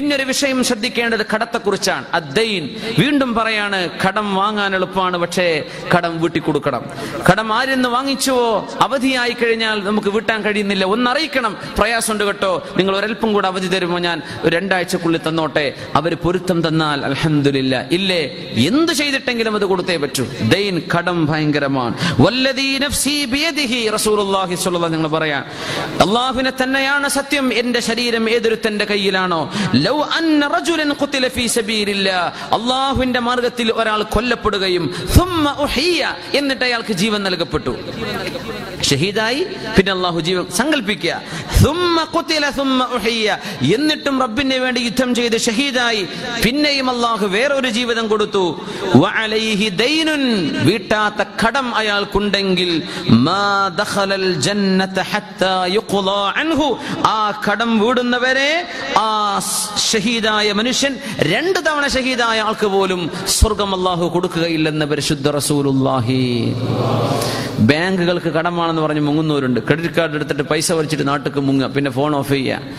പിന്നൊരു വിഷയം ശ്രദ്ധിക്കേണ്ടത് കടത്തെക്കുറിച്ചാണ് അദ്ദൈൻ വീണ്ടും പറയാണ് കടം വാങ്ങാൻ എളുപ്പമാണ് പക്ഷേ കടം വീട്ടിൽ കൊടുക്കണം കടം ആരെന്ന് വാങ്ങിച്ചുവോ അവധിയായി കഴിഞ്ഞാൽ നമുക്ക് വീട്ടാൻ കഴിയുന്നില്ല ഒന്നറിയിക്കണം പ്രയാസമുണ്ട് കേട്ടോ നിങ്ങൾ ഒരൽപ്പം കൂടെ അവധി തരുമോ ഞാൻ ഒരു രണ്ടാഴ്ചക്കുള്ളിൽ തന്നോട്ടെ അവർ പൊരുത്തം തന്നാൽ അൽഹംദുലില്ല ഇല്ലേ എന്ത് ചെയ്തിട്ടെങ്കിലും അത് കൊടുത്തേ പറ്റൂ ദൈൻ കടം ഭയങ്കരമാണ് വല്ലദീ നഫ്സി ബിയദിഹി റസൂലുള്ളാഹി സ്വല്ലല്ലാഹു നിങ്ങൾ പറയാം അള്ളാഹുവിനെ തന്നെയാണ് സത്യം എന്റെ ശരീരം ഏതൊരുത്തന്റെ കയ്യിലാണോ ലൗ അന്ന റജുലൻ ഖുതില ഫീ സബീലില്ലാ അള്ളാഹുവിന്റെ മാർഗത്തിൽ ഒരാൾ കൊല്ലപ്പെടുകയും ثم ഉഹിയ എന്നിട്ട് അയാൾക്ക് ജീവൻ നൽകപ്പെട്ടു ഷഹീദായി പിന്നെ അള്ളാഹു ജീവൻ സങ്കല്പിക്കുക ثم قتل ثم ഉഹിയ എന്നിട്ടും റബ്ബിന് വേണ്ടി യുദ്ധം ചെയ്ത് ഷഹീദായി പിന്നെയും അള്ളാഹു വേറൊരു ജീവിതം കൊടുത്തു വഅലൈഹി ദൈനുൻ വീട്ടാത്ത കടം അയാൾക്കുണ്ടെങ്കിൽ മാ ദഖലൽ ജന്നത ഹത്താ യുഖ്ളാ അൻഹു ആ കടം വീടുന്നവരെ ആ ഷഹീദായ മനുഷ്യൻ രണ്ട് തവണ ഷഹീദായ ആൾക്ക് പോലും സ്വർഗം അള്ളാഹു കൊടുക്കുകയില്ലെന്ന് പരിശുദ്ധ റസൂലുള്ളാഹി ബാങ്കുകൾക്ക് കടമാണെന്ന് പറഞ്ഞ് മുങ്ങുന്നവരുണ്ട് ക്രെഡിറ്റ് കാർഡ് എടുത്തിട്ട് പൈസ വരച്ചിട്ട് നാട്ടിക്ക് മുങ്ങുക പിന്നെ ഫോൺ ഓഫ്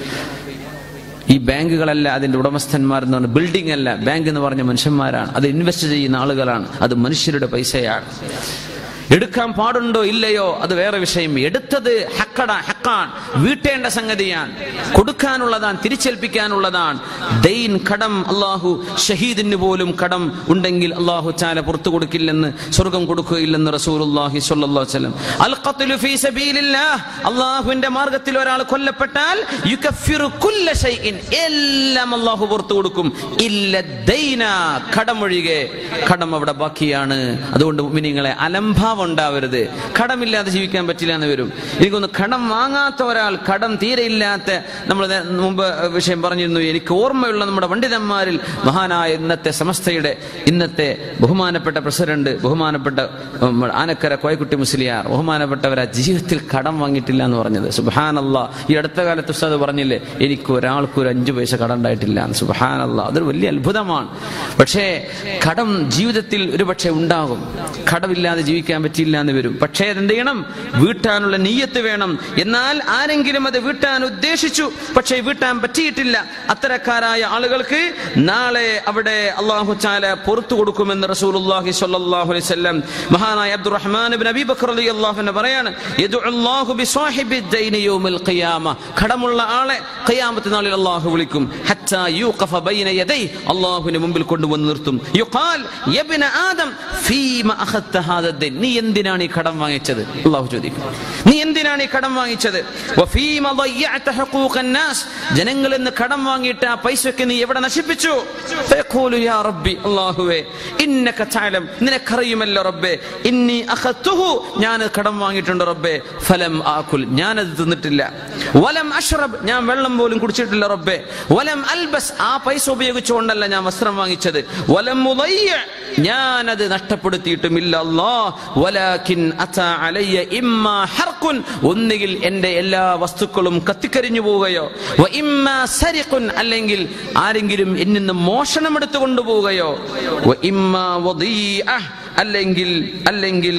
ചെയ്യുക ഈ ബാങ്കുകളല്ല അതിന്റെ ഉടമസ്ഥന്മാർ എന്ന് പറഞ്ഞ ബിൽഡിംഗ് അല്ല ബാങ്ക് എന്ന് പറഞ്ഞ മനുഷ്യന്മാരാണ് അത് ഇൻവെസ്റ്റ് ചെയ്യുന്ന ആളുകളാണ് അത് മനുഷ്യരുടെ പൈസയാണ് എടുക്കാൻ പാടുണ്ടോ ഇല്ലയോ അത് വേറെ വിഷയം എടുത്തത് ഹക്കട ഹക്കാണ് വീട്ടേണ്ട സംഗതിയാണ് കൊടുക്കാനുള്ളതാണ് തിരിച്ചേൽപ്പിക്കാനുള്ളതാണ് ദൈൻ കടം അള്ളാഹു ഷഹീദിന് പോലും കടം ഉണ്ടെങ്കിൽ അള്ളാഹു ചാല പുറത്തു കൊടുക്കില്ലെന്ന് സ്വർഗം കൊടുക്കുകയില്ലെന്ന് റസൂലുള്ളാഹി സ്വല്ലല്ലാഹു അലൈഹി വസല്ലം അൽ ഖത്ലു ഫീ സബീലില്ലാഹ് അള്ളാഹുവിന്റെ മാർഗത്തിൽ ഒരാൾ കൊല്ലപ്പെട്ടാൽ യുകഫിറു കുല്ല ഷൈഇൻ എല്ലാം അള്ളാഹു പുറത്തു കൊടുക്കും ഇല്ല ദൈന കടമൊഴികെ കടം അവിടെ ബാക്കിയാണ് അതുകൊണ്ട് മുഅ്മിനീങ്ങളെ അലംഭാവം ഉണ്ടാവരുത് കടമില്ലാതെ ജീവിക്കാൻ പറ്റില്ല എന്ന് വരും എനിക്കൊന്ന് കടം വാങ്ങാത്ത ഒരാൾ കടം തീരെ ഇല്ലാത്ത നമ്മൾ നേ- മുമ്പ് വിഷയം പറഞ്ഞിരുന്നു എനിക്ക് ഓർമ്മയുള്ള നമ്മുടെ പണ്ഡിതന്മാരിൽ മഹാനായ ഇന്നത്തെ സമസ്തയുടെ ഇന്നത്തെ ബഹുമാനപ്പെട്ട പ്രസിഡന്റ് ബഹുമാനപ്പെട്ട ഉം, ആനക്കര കോയക്കുട്ടി മുസ്ലിയാർ ബഹുമാനപ്പെട്ടവരാ ജീവിതത്തിൽ കടം വാങ്ങിയിട്ടില്ല എന്ന് പറഞ്ഞത് സുബാനല്ല ഈ അടുത്ത കാലത്ത് ഉസ്താദ് പറഞ്ഞില്ലേ എനിക്ക് ഒരാൾക്ക് ഒരു അഞ്ചു പൈസ കടം ഉണ്ടായിട്ടില്ല സുബാനല്ല അതൊരു വലിയ അത്ഭുതമാണ് പക്ഷേ കടം ജീവിതത്തിൽ ഒരു പക്ഷേ ഉണ്ടാകും കടമില്ലാതെ ജീവിക്കാൻ പറ്റില്ല എന്ന് വരും പക്ഷേ അതെന്ത് ചെയ്യണം വീട്ടാനുള്ള നീയത്ത് വേണം എന്നാൽ ആരെങ്കിലും അത് വീട്ടാൻ ഉദ്ദേശിച്ചു പക്ഷേ വീട്ടാൻ പറ്റിയിട്ടില്ല അത്തരക്കാരായ ആളുകൾക്ക് നാളെ അവിടെ അള്ളാഹു ചാല പുറത്തു കൊടുക്കുമെന്ന് റസൂലുള്ളാഹി സ്വല്ലല്ലാഹു അലൈഹി വസല്ലം മഹാനായ അബ്ദുറഹ്മാൻ ഇബ്നു അബീ ബക്കർ റളിയല്ലാഹു അൻഹു പറയാണ് യദുഅല്ലാഹു ബിസ്വാഹിബി ദൈനി യൗമിൽ ഖിയാമ കടമുള്ള ആളെ ഖിയാമത്ത് നാളിൽ അള്ളാഹു വിളിക്കും ഹത്താ യൂഖഫ ബൈന യദൈ അള്ളാഹുവിന് മുമ്പിൽ കൊണ്ടുവന്ന് നിർത്തും യുഖാൽ യബ്ന ആദം ഫീമ അഖദ്ത ഹാദ ദൈൻ നീ എന്തിനാണ് ഈ കടം വാങ്ങിച്ചത് അള്ളാഹു ചോദിക്കും നീ എന്തിനാണ് ഈ കടം വാങ്ങിച്ചത് വഫീമ ضيعت حقوق الناس ജനങ്ങളിൽ നിന്ന് കടം വാങ്ങിയിട്ട് ആ പൈസയൊക്കെ നീ എവിടെ നശിപ്പിച്ചു ഫയഖൂലു യാ റബ്ബി അല്ലാഹുവേ ഇന്നക തഅലം നിനക്കറിയുമല്ലോ റബ്ബേ ഇന്നി അഖത്തുഹു ഞാൻ കടം വാങ്ങിയിട്ടുണ്ട് റബ്ബേ ഫലം ആകുൽ ഞാൻ അത് തിന്നിട്ടില്ല വലം അഷ്റബ് ഞാൻ വെള്ളം പോലും കുടിച്ചിട്ടില്ല റബ്ബേ വലം അൽബസ് ആ പൈസ ഉപയോഗിച്ചുകൊണ്ടല്ല ഞാൻ വസ്ത്രം വാങ്ങിച്ചത് വലം മുദയ്യ ഞാൻ അത് നഷ്ടപ്പെടുത്തിയിട്ടുമില്ല അല്ലാ വലാകിൻ അതാ അലയ്യ ഇമ്മാ ഹർഖുൻ ഒന്നുകിൽ എന്റെ എല്ലാ വസ്തുക്കളും കത്തിക്കരിഞ്ഞു പോവുകയോ വ ഇമ്മാ സരിഖുൻ അല്ലെങ്കിൽ ആരെങ്കിലും എന്നിൽ നിന്ന് മോഷണം എടുത്തു കൊണ്ടുപോവുകയോ വ ഇമ്മാ വദീഅ അല്ലെങ്കിൽ അല്ലെങ്കിൽ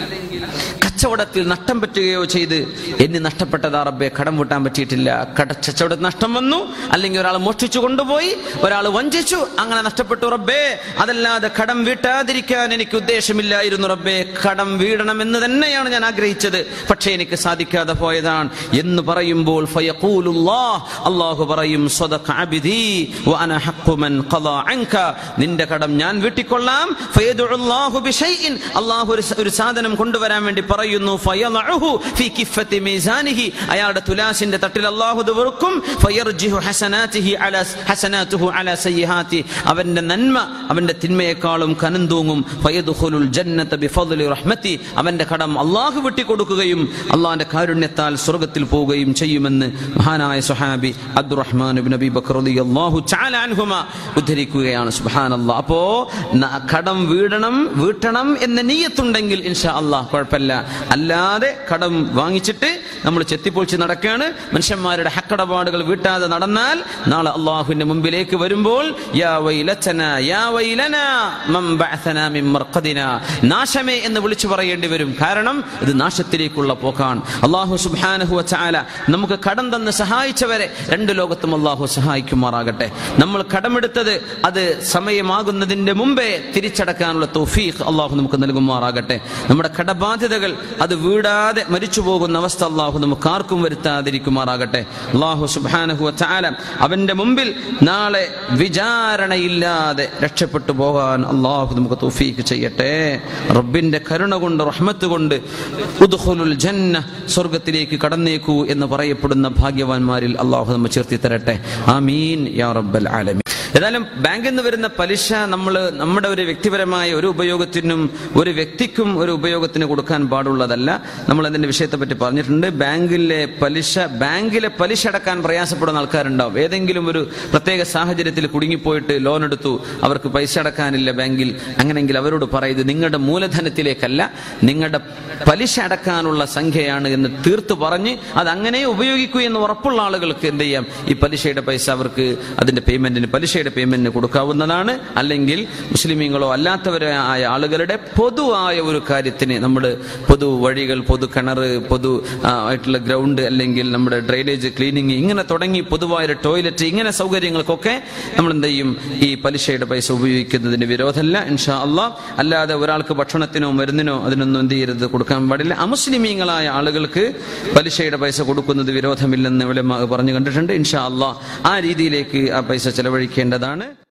കച്ചവടത്തിൽ നഷ്ടം പറ്റുകയോ ചെയ്ത് എന്നെ നഷ്ടപ്പെട്ടതാ റബ്ബെ കടം വീട്ടാൻ പറ്റിയിട്ടില്ല കട കച്ചവടത്തിൽ നഷ്ടം വന്നു അല്ലെങ്കിൽ ഒരാൾ മോഷ്ടിച്ചു കൊണ്ടുപോയി ഒരാൾ വഞ്ചിച്ചു അങ്ങനെ നഷ്ടപ്പെട്ടു റബ്ബേ അതല്ലാതെ കടം വീട്ടാതിരിക്കാൻ എനിക്ക് ഉദ്ദേശമില്ലായിരുന്നു റബ്ബേ കടം വീടണം എന്ന് തന്നെയാണ് ഞാൻ ആഗ്രഹിച്ചത് പക്ഷേ എനിക്ക് സാധിക്കാതെ പോയതാണ് എന്ന് പറയുമ്പോൾ ഫയഖൂലുല്ലാഹ് അല്ലാഹു പറയും സ്വദഖ അബ്ദി വഅന ഹഖ്ഖു മൻ ഖളാ അൻക നിന്റെ കടം ഞാൻ വീട്ടിക്കൊള്ളാം ഫയദുല്ലാഹു ബിശൈഇൻ അല്ലാഹു ഒരു സ- ഒരു സാധനം കൊണ്ടുവരാൻ വേണ്ടി പറയുന്നു ഫയളഉഹു ഫീ കിഫത്തി മീസാനിഹി അയാളുടെ തുലാസിന്റെ തട്ടിൽ അല്ലാഹു ഇത് വെറുക്കും ഫയർജിഹു ഹസനാതിഹി അലാ ഹസനാതുഹു അലാ സയ്യിഹാതി അവന്റെ നന്മ അവന്റെ തിന്മയെക്കാളും കനം തൂങ്ങും ഫയദ്ഖുലുൽ ജന്നത ബിഫദ്ലി റഹ്മതി അവന്റെ കടം അല്ലാഹു വിട്ടുകൊടുക്കുകയും അള്ളാഹിന്റെ കാരുണ്യത്താൽ സ്വർഗ്ഗത്തിൽ പോവുകയും ചെയ്യുമെന്ന് മഹാനായ സുഹാബി അബ്ദുറഹ്മാൻ ഇബ്നു അബീ ബക്കർ റളിയല്ലാഹു തആല അൻഹുമ ഉദ്ധരിക്കുകയാണ് സുബ്ഹാനല്ലാഹ് അപ്പോ ന- കടം വീടണം വീട്ടണം എന്ന നീയത്തുണ്ടെങ്കിൽ ഇൻഷാ അല്ലാഹ് കുഴപ്പമില്ല അല്ലാതെ കടം വാങ്ങിച്ചിട്ട് നമ്മൾ ചെത്തിപ്പൊളിച്ച് നടക്കുകയാണ് മനുഷ്യന്മാരുടെ ഹക്കടപാടുകൾ വീട്ടാതെ നടന്നാൽ നാളെ അള്ളാഹുവിന്റെ മുമ്പിലേക്ക് വരുമ്പോൾ യാ വൈലത്തന യാ വൈലന മൻ ബഅസന മിൻ മർഖദിന നാശമേ എന്ന് വിളിച്ചു പറയേണ്ടി വരും കാരണം ഇത് നാശത്തിലേക്കുള്ള പോക്കാണ് അള്ളാഹു സുബ്ഹാനഹു വതആല നമുക്ക് കടം തന്ന് സഹായിച്ചവരെ രണ്ട് ലോകത്തും അള്ളാഹു സഹായിക്കുമാറാകട്ടെ നമ്മൾ കടമെടുത്തത് അത് സമയമാകുന്നതിന്റെ മുമ്പേ തിരിച്ചടക്കാനുള്ള തൗഫീഖ് അള്ളാഹു നമുക്ക് നൽകുമാറാകട്ടെ നമ്മുടെ കടബാധ്യതകൾ അത് വീടാതെ മരിച്ചു പോകുന്ന അവസ്ഥ അള്ളാഹു നമുക്ക് ആർക്കും വരുത്താതിരിക്കുമാറാകട്ടെ അള്ളാഹു സുബ്ഹാനഹു വതആല അവന്റെ മുമ്പിൽ നാളെ വിചാരണയില്ലാതെ രക്ഷപ്പെട്ടു പോകാൻ അള്ളാഹു നമുക്ക് തൗഫീഖ് ചെയ്യട്ടെ റബ്ബിന്റെ കരുണ കൊണ്ട് റഹ്മത്ത് കൊണ്ട് ഉദ്ഖുലുൽ ജന്ന സ്വർഗത്തിലേക്ക് കടന്നേക്കൂ എന്ന് പറയപ്പെടുന്ന ഭാഗ്യവാന്മാരിൽ അള്ളാഹു നമ്മെ ചേർത്തി തരട്ടെ ആമീൻ യാ റബ്ബൽ ആലമീൻ ഏതായാലും ബാങ്കിൽ നിന്ന് വരുന്ന പലിശ നമ്മൾ നമ്മുടെ ഒരു വ്യക്തിപരമായ ഒരു ഉപയോഗത്തിനും ഒരു വ്യക്തിക്കും ഒരു ഉപയോഗത്തിന് കൊടുക്കാൻ പാടുള്ളതല്ല നമ്മൾ അതിന്റെ വിഷയത്തെ പറ്റി പറഞ്ഞിട്ടുണ്ട് ബാങ്കിലെ പലിശ ബാങ്കിലെ പലിശ അടക്കാൻ പ്രയാസപ്പെടുന്ന ആൾക്കാരുണ്ടാവും ഏതെങ്കിലും ഒരു പ്രത്യേക സാഹചര്യത്തിൽ കുടുങ്ങിപ്പോയിട്ട് ലോൺ എടുത്തു അവർക്ക് പൈസ അടക്കാനില്ല ബാങ്കിൽ അങ്ങനെങ്കിൽ അവരോട് പറയുന്നത് നിങ്ങളുടെ മൂലധനത്തിലേക്കല്ല നിങ്ങളുടെ പലിശ അടക്കാനുള്ള സംഖ്യയാണ് എന്ന് തീർത്ത് പറഞ്ഞ് അത് അങ്ങനെ ഉപയോഗിക്കൂ എന്ന് ഉറപ്പുള്ള ആളുകൾക്ക് എന്ത് ചെയ്യാം ഈ പലിശയുടെ പൈസ അവർക്ക് അതിന്റെ പേയ്മെന്റിന് പലിശയുടെ പേയ്മെന്റിന് കൊടുക്കാവുന്നതാണ് അല്ലെങ്കിൽ മുസ്ലിമീങ്ങളോ അല്ലാത്തവരോ ആയ ആളുകളുടെ പൊതുവായ ഒരു കാര്യത്തിന് നമ്മൾ പൊതു വഴികൾ പൊതു കിണർ പൊതു ആ, ആയിട്ടുള്ള ഗ്രൗണ്ട് അല്ലെങ്കിൽ നമ്മുടെ ഡ്രൈനേജ് ക്ലീനിങ് ഇങ്ങനെ തുടങ്ങി പൊതുവായ ടോയ്ലറ്റ് ഇങ്ങനെ സൗകര്യങ്ങൾക്കൊക്കെ നമ്മൾ എന്ത് ചെയ്യും ഈ പലിശയുടെ പൈസ ഉപയോഗിക്കുന്നതിന് വിരോധമല്ല ഇൻഷാ അള്ളാഹ് അല്ലാതെ ഒരാൾക്ക് ഭക്ഷണത്തിനോ മരുന്നിനോ അതിനൊന്നും എന്ത് ചെയ്യരുത് കൊടുക്കാൻ പാടില്ല അമുസ്ലിമീങ്ങളായ ആളുകൾക്ക് പലിശയുടെ പൈസ കൊടുക്കുന്നത് വിരോധമില്ലെന്ന് ഇവിടെ പറഞ്ഞു കണ്ടിട്ടുണ്ട് ഇൻഷാ അള്ളാഹ് ആ രീതിയിലേക്ക് ആ പൈസ ചെലവഴിക്കേണ്ടതാണ്